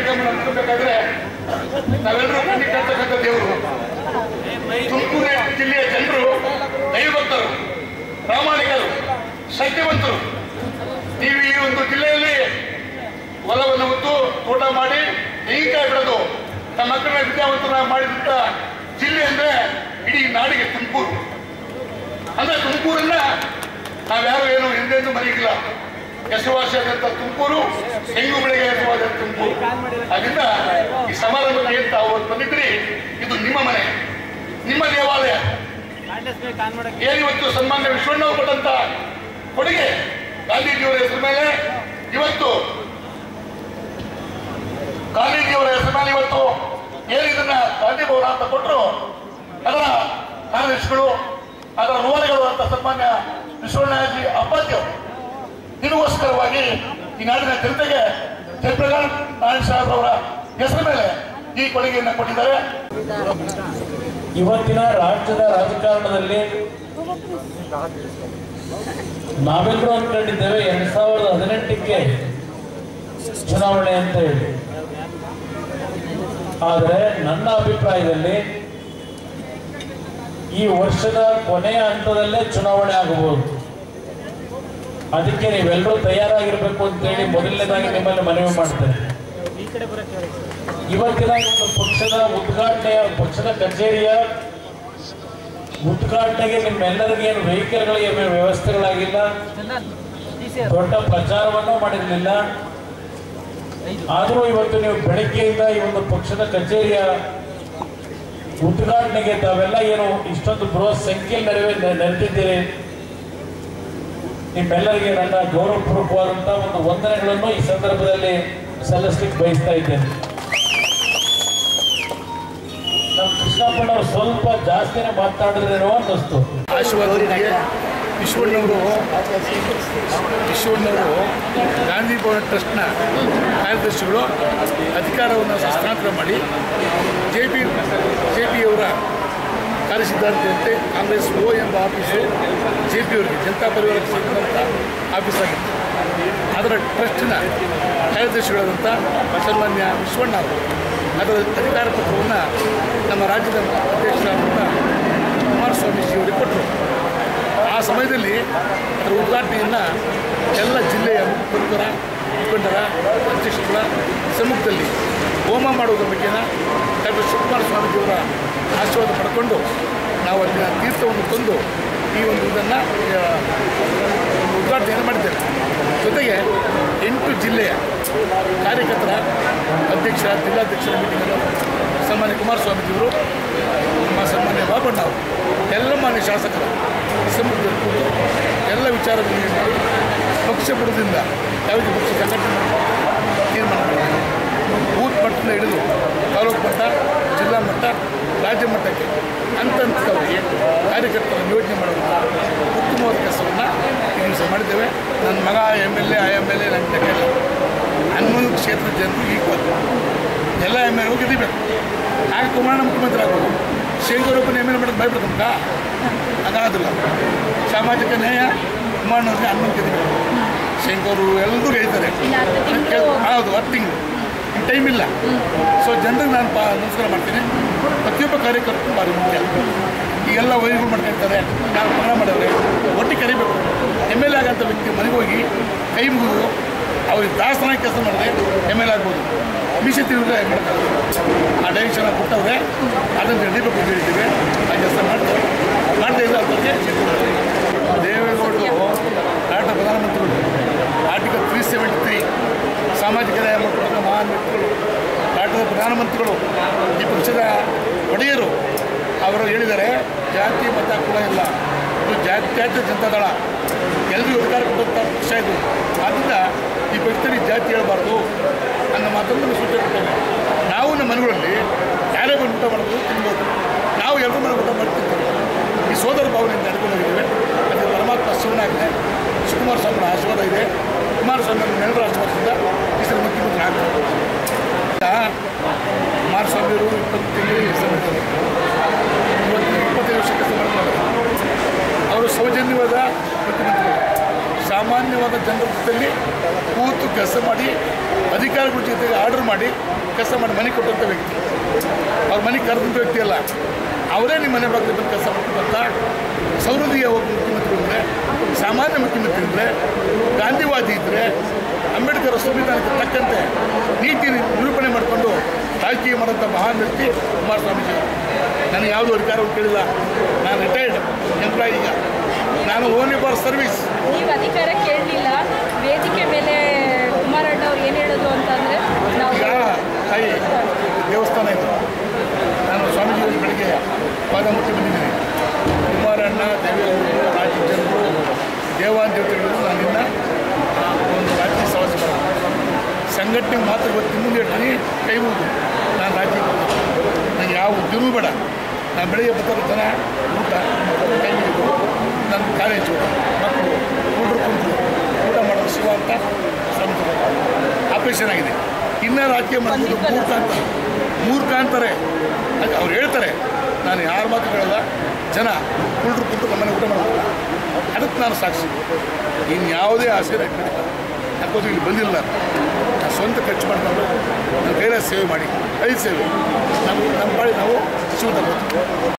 ಕಾರ್ಯಕ್ರಮ ನಡೆಸಬೇಕಾದ್ರೆ ನಾವೆಲ್ಲರೂ ಕಣ್ಣಿ ಕಟ್ಟತಕ್ಕಂಥ ದೇವರು ತುಮಕೂರು ಜಿಲ್ಲೆಯ ಜನರು ದೈವಭಕ್ತರು ಪ್ರಾಮಾಣಿಕರು ಶಕ್ತಿವಂತರು ನೀವು ಈ ಒಂದು ಜಿಲ್ಲೆಯಲ್ಲಿ ಹೊಲವನ್ನು ಹೊತ್ತು ತೋಟ ಮಾಡಿ ತೆಂಗಿನಕಾಯಿ ಬಿಡೋದು ನಮ್ಮ ಮಕ್ಕಳನ್ನ ವಿದ್ಯಾವಂತನ ಮಾಡಿದಂತ ಜಿಲ್ಲೆ ಅಂದ್ರೆ ಇಡೀ ನಾಡಿಗೆ ತುಮಕೂರು ಅಂದ್ರೆ ತುಮಕೂರನ್ನ ನಾವ್ಯಾರು ಏನು ಹಿಂದೆಂದೂ ಮರೆಯಿಲ್ಲ ಹೆಸರುವಾಸಿಯಾದಂಥ ತುಮಕೂರು ಹೆಂಗು ಬೆಳೆಗೆ ಹೆಸರುವಾದ ತುಮಕೂರು ಅದರಿಂದ ಈ ಸಮಾರಂಭಕ್ಕೆ ಅಂತ ಅವತ್ತು ಬಂದಿದ್ರಿ ಇದು ನಿಮ್ಮ ಮನೆ ನಿಮ್ಮ ದೇವಾಲಯ ಏನಿವತ್ತು ಸನ್ಮಾನ್ಯ ವಿಶ್ವಣ್ಣವ್ರು ಕೊಟ್ಟಂತ ಕೊಡುಗೆ ಗಾಂಧೀಜಿಯವರ ಹೆಸರು ಮೇಲೆ ಇವತ್ತು ಗಾಂಧೀಜಿಯವರ ಹೆಸರು ಮೇಲೆ ಇವತ್ತು ಏನಿದನ್ನ ಗಾಂಧಿ ಭವನ ಅಂತ ಕೊಟ್ಟರು ಅದರ ಕಾರ್ಯದರ್ಶಿಗಳು ಅದರ ಋಣಿಗಳು ಅಂತ ಸನ್ಮಾನ್ಯ ವಿಶ್ವನಾಥಜಿ ಅಪ್ಪಾಜಿ ಅವರು ನಿಮಗೋಸ್ಕರವಾಗಿ ಈ ನಾಡಿನ ಜನತೆಗೆ ಜಯಪ್ರಕಾಶ್ ನಾರಾಯಣ ಸಾಹೇಬ್ ಅವರ ಹೆಸರು ಮೇಲೆ ಈ ಕೊಡುಗೆಯನ್ನು ಕೊಟ್ಟಿದ್ದಾರೆ ಇವತ್ತಿನ ರಾಜ್ಯದ ರಾಜಕಾರಣದಲ್ಲಿ ನಾವೆಲ್ಲರೂ ಅನ್ಕೊಂಡಿದ್ದೇವೆ ಎರಡ್ ಸಾವಿರದ ಹದಿನೆಂಟಕ್ಕೆ ಚುನಾವಣೆ ಅಂತ ಹೇಳಿ ಆದರೆ ನನ್ನ ಅಭಿಪ್ರಾಯದಲ್ಲಿ ಈ ವರ್ಷದ ಕೊನೆಯ ಹಂತದಲ್ಲೇ ಚುನಾವಣೆ ಆಗಬಹುದು ಅದಕ್ಕೆ ನೀವೆಲ್ಲರೂ ತಯಾರಾಗಿರ್ಬೇಕು ಅಂತೇಳಿ ಮೊದಲನೇದಾಗಿ ನಿಮ್ಮಲ್ಲಿ ಮನವಿ ಮಾಡ್ತೇನೆ ಇವತ್ತಿನ ಒಂದು ಪಕ್ಷದ ಉದ್ಘಾಟನೆಯ ಪಕ್ಷದ ಕಚೇರಿಯ ಉದ್ಘಾಟನೆಗೆ ನಿಮ್ಮೆಲ್ಲರಿಗೆ ಏನು ವೆಹಿಕಲ್ಗಳಿಗೆ ಏನು ವ್ಯವಸ್ಥೆಗಳಾಗಿಲ್ಲ ದೊಡ್ಡ ಪ್ರಚಾರವನ್ನು ಮಾಡಿರಲಿಲ್ಲ ಆದರೂ ಇವತ್ತು ನೀವು ಬೆಳಗ್ಗೆಯಿಂದ ಈ ಒಂದು ಪಕ್ಷದ ಕಚೇರಿಯ ಉದ್ಘಾಟನೆಗೆ ತಾವೆಲ್ಲ ಏನು ಇಷ್ಟೊಂದು ಬೃಹತ್ ಸಂಖ್ಯೆಯಲ್ಲಿ ನೆರವೇ ನೆರೆದಿದ್ದೀರಿ ನಿಮ್ಮೆಲ್ಲರಿಗೆ ನನ್ನ ಗೌರವಪೂರ್ವಕವಾದಂತಹ ಒಂದು ವಂದನೆಗಳನ್ನು ಈ ಸಂದರ್ಭದಲ್ಲಿ ಸಲ್ಲಿಸ್ಲಿಕ್ಕೆ ಬಯಸ್ತಾ ಇದ್ದೇನೆ ನಮ್ಮ ಕೃಷ್ಣಪ್ಪನವರು ಸ್ವಲ್ಪ ಜಾಸ್ತಿನೇ ಮಾತನಾಡಿದ್ರೇನೋ ಅನ್ನಿಸ್ತು ಆಶೀರ್ವಾದಕ್ಕೆ ವಿಶ್ವಣ್ಣವರು ವಿಶ್ವಣ್ಣವರು ಗಾಂಧಿ ಭವನ ಟ್ರಸ್ಟ್ನ ಕಾರ್ಯದರ್ಶಿಗಳು ಅಧಿಕಾರವನ್ನು ಹಸ್ತಾಂತರ ಮಾಡಿ ಜೆ ಪಿ ಜೆ ಪಿಯವರ ಕಾರ್ಯಸಿದ್ಧಾಂತದಂತೆ ಕಾಂಗ್ರೆಸ್ ಓ ಎಂಬ ಆಫೀಸು ಜೆ ಪಿಯವರಿಗೆ ಜನತಾ ಪರಿವಾರಕ್ಕೆ ಸೇರಿದಂಥ ಆಫೀಸ್ ಆಗಿತ್ತು ಅದರ ಟ್ರಸ್ಟಿನ ಕಾರ್ಯದರ್ಶಿಗಳಾದಂಥ ಸನ್ಮಾನ್ಯ ವಿಶ್ವಣ್ಣ ಅವರು ಅದರ ಅಧಿಕಾರ ಪತ್ರವನ್ನು ನಮ್ಮ ರಾಜ್ಯದ ಅಧ್ಯಕ್ಷರಾದಂಥ ಕುಮಾರಸ್ವಾಮೀಜಿಯವರಿಗೆ ಕೊಟ್ಟರು ಆ ಸಮಯದಲ್ಲಿ ಅದರ ಉದ್ಘಾಟನೆಯನ್ನು ಎಲ್ಲ ಜಿಲ್ಲೆಯ ಪ್ರಮುಖರ ಮುಖಂಡರ ಅಧ್ಯಕ್ಷರುಗಳ ಸಮ್ಮುಖದಲ್ಲಿ ಹೋಮ ಮಾಡುವುದರ ಬಗ್ಗೆನ ಡಾಕ್ಟರ್ ಶಿವಕುಮಾರ ಸ್ವಾಮೀಜಿಯವರ ಆಶೀರ್ವಾದ ಪಡ್ಕೊಂಡು ನಾವು ಅಲ್ಲಿನ ತೀರ್ಥವನ್ನು ತಂದು ಈ ಒಂದು ಇದನ್ನು ಉದ್ಘಾಟನೆಯನ್ನು ಮಾಡಿದ್ದೇವೆ ಜೊತೆಗೆ ಎಂಟು ಜಿಲ್ಲೆಯ ಕಾರ್ಯಕರ್ತರ ಅಧ್ಯಕ್ಷ ಜಿಲ್ಲಾಧ್ಯಕ್ಷರ ಮೀಟಿಂಗನ್ನು ಸನ್ಮಾನ್ಯ ಕುಮಾರಸ್ವಾಮೀಜಿಯವರು ನಮ್ಮ ಸನ್ಮಾನ್ಯ ಬಾಬಣ್ಣ ಅವರು ಎಲ್ಲ ಮಾನ್ಯ ಶಾಸಕರ ಸಮ್ಮುಖದಲ್ಲಿ ಕೂತು ಎಲ್ಲ ವಿಚಾರಗಳನ್ನು ಮಾಡಿ ಪಕ್ಷ ಬುಡದಿಂದ ಯಾವುದೇ ಪಕ್ಷ ಸಂಘಟನೆ ತೀರ್ಮಾನ ಮಾಡಿದ್ದಾರೆ ಬೂತ್ ಮಟ್ಟದಿಂದ ಹಿಡಿದು ತಾಲೂಕು ಮಟ್ಟ ಜಿಲ್ಲಾ ಮಟ್ಟ ರಾಜ್ಯ ಮಟ್ಟಕ್ಕೆ ಹಂತ ಹಂತವಾಗಿ ಕಾರ್ಯಕರ್ತರ ನಿಯೋಜನೆ ಮಾಡುವಂಥ ಉತ್ತಮವಾದ ಕೆಲಸವನ್ನು ಈ ದಿವಸ ಮಾಡಿದ್ದೇವೆ ನನ್ನ ಮಗ M L A I M L A ನನ್ನ ಲೆಕ್ಕ ಹನ್ನೊಂದು ಕ್ಷೇತ್ರದ ಜನರು ಈಕ್ವಲ್ ಎಲ್ಲ ಎಮ್ ಎಲ್ ಗೆದಿಬೇಕು ಆಗ ಕುಮಾರಣ್ಣ ಮುಖ್ಯಮಂತ್ರಿ ಆಗ್ಬೋದು ಶೇಂಗರೂಪನ ಎಮ್ ಎಲ್ ಮಾಡೋದು ಭಯಪಡ್ತಂಕ ಅದಾದಿಲ್ಲ ಸಾಮಾಜಿಕ ನ್ಯಾಯ ಕುಮಾರಣ್ಣವ್ರಿಗೆ ಹನ್ನೊಂದು ಗೆದಿಬೇಕು ಶೇಂಗವರು ಎಲ್ಲರೂ ಗೆದ್ದಿದ್ದಾರೆ ಹೌದು ಹತ್ತು ತಿಂಗಳು ಟೈಮ್ ಇಲ್ಲ ಸೊ ಜನರಿಗೆ ನಾನು ಪಾ ನಮಸ್ಕಾರ ಮಾಡ್ತೀನಿ ಪ್ರತಿಯೊಬ್ಬ ಕಾರ್ಯಕರ್ತರು ಭಾರಿ ಮುಖ್ಯ ಈಗೆಲ್ಲ ವೈರಿಗಳು ಮಾಡ್ಕೊಳ್ತಾರೆ ನಾವು ಮನ ಮಾಡಿದ್ರೆ ಒಟ್ಟಿಗೆ ಕರಿಬೇಕು ಎಮ್ ಎಲ್ ಎ ಆಗಂಥ ವ್ಯಕ್ತಿ ಮನೆಗೆ ಹೋಗಿ ಕೈ ಮುಗಿದು ಅವ್ರಿಗೆ ದಾಸನ ಕೆಲಸ ಮಾಡಿದ್ರೆ ಎಮ್ ಎಲ್ ಎ ಆಗ್ಬೋದು ಮೀಸೆ ತಿರುಗಿದ್ರೆ ಮಾಡ್ತಾರೆ ಆ ಡೈರೆಕ್ಷನ್ ಕೊಟ್ಟವ್ರೆ ಅದನ್ನು ನಡೀಬೇಕು ಅಂತ ಹೇಳಿದ್ದೀವಿ ಆ ಕೆಲಸ ಮಾಡ್ತಾರೆ ಮಾಡ್ತಾ ಇದ್ರೆ ಅದ್ರ ಬಗ್ಗೆ ದೇವೇಗೌಡರು ಭಾರತ ಪ್ರಧಾನಮಂತ್ರಿಗಳು ಆರ್ಟಿಕಲ್ ತ್ರೀ ಸೆವೆಂಟಿ ತ್ರೀ ಸಾಮಾಜಿಕ ನ್ಯಾಯ ಮಾಡಿಕೊಂಡ ಮಹಾನ್ ವ್ಯಕ್ತಿಗಳು ಭಾರತದ ಪ್ರಧಾನಮಂತ್ರಿಗಳು ಈ ಪಕ್ಷದ ಒಡೆಯರು ಅವರು ಹೇಳಿದ್ದಾರೆ ಜಾತಿ ಮತ ಕುಲ ಇಲ್ಲ ಇದು ಜಾತ್ಯಾತೀತ ಜನತಾದಳ ಎಲ್ಲರಿಗೂ ಅಧಿಕಾರ ಕೊಡುವಂಥ ಪಕ್ಷ ಇದು ಆದ್ದರಿಂದ ಈ ಪಕ್ಷದಲ್ಲಿ ಜಾತಿ ಹೇಳಬಾರ್ದು ಅನ್ನೋ ಮಾತನ್ನು ಸೂಚನೆ ಕೊಟ್ಟಿದ್ದಾರೆ ನಾವು ನಮ್ಮ ಮನೆಗಳಲ್ಲಿ ಯಾರೇ ಬಂದು ಊಟ ಮಾಡೋದು ತಿನ್ಬೋದು ನಾವು ಎಲ್ಲರೂ ಮನೆ ಊಟ ಮಾಡಿ ತಿಂತೀವಿ ಈ ಸೋದರ ಭಾವನೆಯಿಂದ ನಡ್ಕೊಂಡು ಹೋಗಿದ್ದೇವೆ ಅದು ಪರಮಾತ್ಮ ಶಿವನಾಗಿದೆ ಶಿವಕುಮಾರ ಸ್ವಾಮಿಗಳ ಆಶೀರ್ವಾದ ಇದೆ ಕುಮಾರಸ್ವಾಮಿ ಅವರ ನೆಲದ ಆಶೀರ್ವಾದದಿಂದ ಈ ಸಲ ಮುಖ್ಯಮಂತ್ರಿ ಆಗ್ತಾರೆ ಕುಮಾರಸ್ವಾಮಿಯವರು ಇಪ್ಪತ್ತು ತಿಂಗಳು ಕೆಲಸ ಮಾಡ್ತಾರೆ ಇವತ್ತು ಇಪ್ಪತ್ತೈದು ವರ್ಷ ಕೆಲಸ ಮಾಡ್ತಾರೆ ಅವರು ಸೌಜನ್ಯವಾದ ಮುಖ್ಯಮಂತ್ರಿಗಳು ಸಾಮಾನ್ಯವಾದ ಜನರ ಜೊತೆಯಲ್ಲಿ ಕೂತು ಕೆಲಸ ಮಾಡಿ ಅಧಿಕಾರಿಗಳ ಜೊತೆಗೆ ಆರ್ಡರ್ ಮಾಡಿ ಕೆಲಸ ಮಾಡಿ ಮನೆ ಕೊಟ್ಟಂಥ ವ್ಯಕ್ತಿ ಅವ್ರ ಮನೆಗೆ ಕರೆದಂಥ ವ್ಯಕ್ತಿ ಅಲ್ಲ ಅವರೇ ನಿಮ್ಮ ಮನೆ ಬಾಗಿಲು ಬಂದು ಕೆಲಸ ಮಾಡ್ಕೊಂಡಂಥ ಸೌಹೃದಯ ಒಬ್ಬ ಮುಖ್ಯಮಂತ್ರಿ ಇದ್ದರೆ ಸಾಮಾನ್ಯ ಮುಖ್ಯಮಂತ್ರಿ ಇದ್ದರೆ ಗಾಂಧಿವಾದಿ ಇದ್ದರೆ ಅಂಬೇಡ್ಕರ್ ಸಂವಿಧಾನಕ್ಕೆ ತಕ್ಕಂತೆ ನೀತಿ ನಿರೂಪಣೆ ಮಾಡಿಕೊಂಡು ರಾಜಕೀಯ ಮಾಡೋಂಥ ಮಹಾನ್ ವ್ಯಕ್ತಿ ಕುಮಾರಸ್ವಾಮೀಜಿ ಅವರು ನನಗೆ ಯಾವುದೂ ಅಧಿಕಾರವು ಕೇಳಿಲ್ಲ ನಾನು ರಿಟೈರ್ಡ್ ಎಂಪ್ಲಾಯಿ ಈಗ ನಾನು ಓನ್ಲಿ ಫಾರ್ ಸರ್ವಿಸ್ ನೀವು ಅಧಿಕಾರ ಕೇಳಲಿಲ್ಲ ವೇದಿಕೆ ಮೇಲೆ ಕುಮಾರಣ್ಣ ಅವ್ರು ಏನು ಹೇಳಿದ್ರು ಅಂತಂದ್ರೆ ನಾವು ಈಗ ತಾಯಿ ದೇವಸ್ಥಾನ ಇದೆ ನಾನು ಸ್ವಾಮೀಜಿ ಬೆಳಿಗ್ಗೆ ಪಾದ ಮುಟ್ಟಿ ಬಂದಿದ್ದೀನಿ ಕುಮಾರಣ್ಣ ದೇವೇಗೌಡರು ರಾಜ್ಯ ಜನರು ದೇವಾನ್ ದೇವತೆಗಳು ನನ್ನಿಂದ ಒಂದು ರಾಜ್ಯ ಸವಾಸ ಸಂಘಟನೆ ಮಾತ್ರ ಗೊತ್ತು ಮುಂದೆ ಹೇಳ್ತೀನಿ ಕೈ ಮುಗಿದು ನಾನು ರಾಜ್ಯ ನನಗೆ ಯಾವ ಉದ್ಯಮೂ ಬೇಡ ನಾನು ಬೆಳಿಗ್ಗೆ ಬರ್ತಾರೆ ಜನ ಊಟ ಕೈ ಮುಗಿದು ನನ್ನ ಕಾಲೇಜು ಮಕ್ಕಳು ಕುಂಡ್ರು ಕುಂಟ್ರು ಊಟ ಮಾಡೋದು ಶಿವ ಅಂತ ಸ್ವಾಮಿ ಆಪರೇಷನ್ ಆಗಿದೆ ಇನ್ನೂ ರಾಜಕೀಯ ಮಾಡ್ಬೋದು ಮೂರ್ಖ ಅಂತ ಮೂರ್ಖ ಅಂತಾರೆ ಅದು ಅವ್ರು ಹೇಳ್ತಾರೆ ನಾನು ಯಾರ ಮಾತು ಹೇಳಲ್ಲ ಜನ ಕುಳ್ರು ಕುಂಟು ನಮ್ಮನೆ ಊಟ ಮಾಡಬೇಕು ಅದಕ್ಕೆ ನಾನು ಸಾಕ್ಷಿ ಇನ್ಯಾವುದೇ ಆಸೆ ನನಗೆ ಯಾಕೋದು ಇಲ್ಲಿ ಬಂದಿಲ್ಲ ನಾನು ಸ್ವಂತ ಖರ್ಚು ಮಾಡ್ಕೊಂಡು ನನ್ನ ಕೈಲಾದ ಸೇವೆ ಮಾಡಿ ಐದು ಸೇವೆ ನಮ್ಮ ನಮ್ಮ ಪಾಡಿ ನಾವು ಶಿವದ